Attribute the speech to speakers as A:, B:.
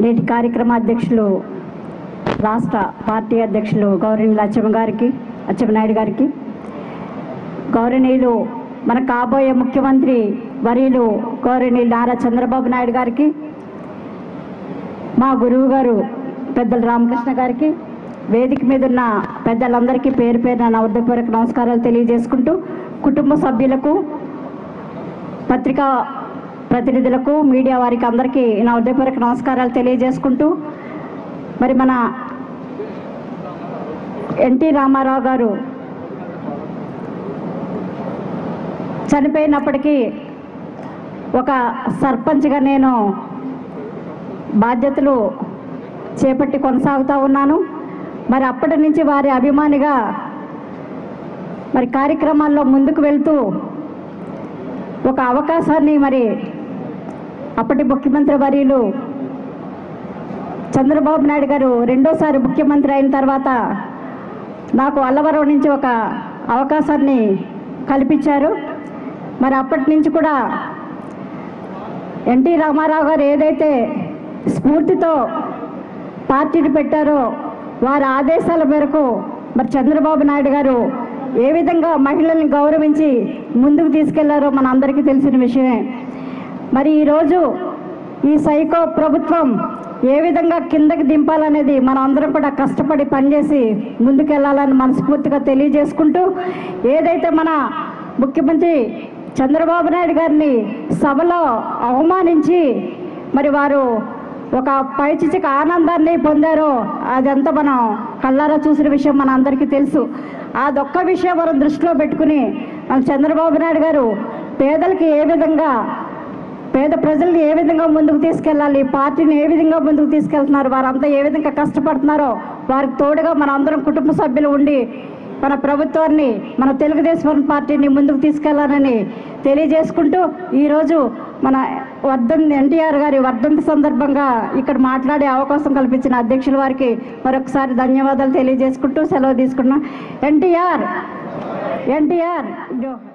A: నేటి కార్యక్రమ అధ్యక్షులు రాష్ట్ర పార్టీ అధ్యక్షులు గౌరవనీయులు అచ్చమ్మ గారికి అచ్చెన్నాయుడు గారికి గౌరవనీయులు మన కాబోయే ముఖ్యమంత్రి వర్యులు గౌరవనీయులు నారా చంద్రబాబు నాయుడు గారికి మా గురువు గారు పెద్దల రామకృష్ణ గారికి వేదిక మీద ఉన్న పెద్దలందరికీ పేరు పేరున నా హృదయపూర్వక నమస్కారాలు తెలియజేసుకుంటూ కుటుంబ సభ్యులకు పత్రికా ప్రతినిధులకు మీడియా వారికి అందరికీ నా హృదయపూర్వక నమస్కారాలు తెలియజేసుకుంటూ మరి మన ఎన్టీ రామారావు గారు చనిపోయినప్పటికీ ఒక సర్పంచ్గా నేను బాధ్యతలు చేపట్టి కొనసాగుతూ ఉన్నాను మరి అప్పటి నుంచి వారి అభిమానిగా మరి కార్యక్రమాల్లో ముందుకు వెళ్తూ ఒక అవకాశాన్ని మరి అప్పటి ముఖ్యమంత్రి వర్యులు చంద్రబాబు నాయుడు గారు రెండోసారి ముఖ్యమంత్రి అయిన తర్వాత నాకు అల్లవరం నుంచి ఒక అవకాశాన్ని కల్పించారు మరి అప్పటి నుంచి కూడా ఎన్టీ రామారావు గారు ఏదైతే స్ఫూర్తితో పార్టీని పెట్టారో వారి ఆదేశాల మేరకు మరి చంద్రబాబు నాయుడు గారు ఏ విధంగా మహిళల్ని గౌరవించి ముందుకు తీసుకెళ్లారో మన అందరికీ తెలిసిన విషయమే మరి ఈరోజు ఈ సైకో ప్రభుత్వం ఏ విధంగా కిందకి దింపాలనేది మనం అందరం కూడా కష్టపడి పనిచేసి ముందుకెళ్లాలని మనస్ఫూర్తిగా తెలియజేసుకుంటూ ఏదైతే మన ముఖ్యమంత్రి చంద్రబాబు నాయుడు గారిని సభలో అవమానించి మరి వారు ఒక పైచిచిక ఆనందాన్ని పొందారో అదంతా మనం కళ్ళారా చూసిన విషయం మన అందరికీ తెలుసు అదొక్క విషయం మనం దృష్టిలో పెట్టుకుని మన చంద్రబాబు నాయుడు గారు పేదలకి ఏ విధంగా పేద ప్రజల్ని ఏ విధంగా ముందుకు తీసుకెళ్ళాలి పార్టీని ఏ విధంగా ముందుకు తీసుకెళ్తున్నారు వారంతా ఏ విధంగా కష్టపడుతున్నారో వారికి తోడుగా మన అందరం కుటుంబ సభ్యులు ఉండి మన ప్రభుత్వాన్ని మన తెలుగుదేశం పార్టీని ముందుకు తీసుకెళ్లాలని తెలియజేసుకుంటూ ఈరోజు మన వర్ధన్ ఎన్టీఆర్ గారి వర్ధంతి సందర్భంగా ఇక్కడ మాట్లాడే అవకాశం కల్పించిన అధ్యక్షుల వారికి మరొకసారి ధన్యవాదాలు తెలియజేసుకుంటూ సెలవు తీసుకున్నాం ఎన్టీఆర్ ఎన్టీఆర్